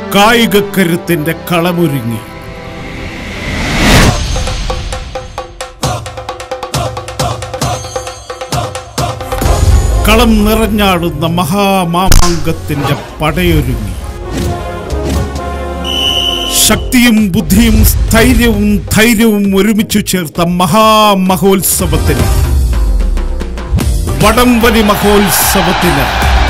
കായികക്കരുത്തിന്റെ കളമൊരുങ്ങി കളം നിറഞ്ഞാടുന്ന മഹാമാമാങ്കത്തിന്റെ പടയൊരുങ്ങി ശക്തിയും ബുദ്ധിയും സ്ഥൈര്യവും ധൈര്യവും ഒരുമിച്ചു ചേർത്ത മഹാമഹോത്സവത്തിന് വടംവലി മഹോത്സവത്തിന്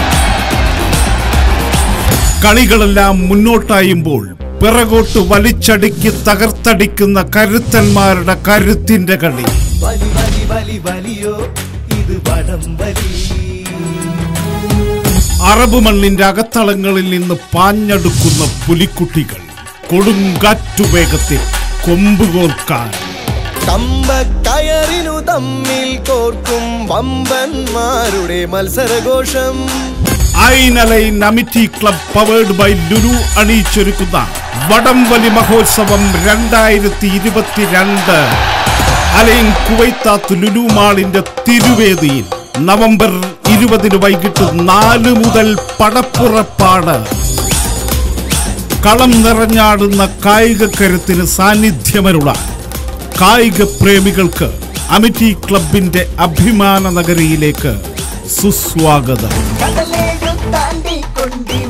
കളികളെല്ലാം മുന്നോട്ടായുമ്പോൾ പിറകോട്ട് വലിച്ചടുക്കി തകർത്തടിക്കുന്ന കരുത്തന്മാരുടെ കരുത്തിന്റെ കളി വലി വലി വലി വലിയോ ഇത് വടം വലി അറബ് മണ്ണിന്റെ അകത്തളങ്ങളിൽ നിന്ന് പാഞ്ഞടുക്കുന്ന പുലിക്കുട്ടികൾ കൊടുങ്കാറ്റുവേഗത്തിൽ കൊമ്പുകോർക്കാൻ കമ്പക്കയറിനു തമ്മിൽ കോർക്കും വമ്പന്മാരുടെ മത്സരഘോഷം ഐനലൈൻ Amity Club powered by Lulu അണിയിച്ചൊരുക്കുന്ന വടംവലി മഹോത്സവം രണ്ടായിരത്തി ഇരുപത്തിരണ്ട് അലൈൻ കുവൈത്താത്ത് ലുലു മാളിന്റെ തിരുവേദിയിൽ നവംബർ ഇരുപതിന് വൈകിട്ട് നാല് മുതൽ പടപ്പുറപ്പാട് കളം നിറഞ്ഞാടുന്ന കായികക്കരുത്തിന് സാന്നിധ്യമരുള്ള കായിക പ്രേമികൾക്ക് അമിറ്റി ക്ലബിന്റെ അഭിമാന നഗരിയിലേക്ക് സുസ്വാഗതം കടലേഴു താണ്ടി കൊണ്ടിൽ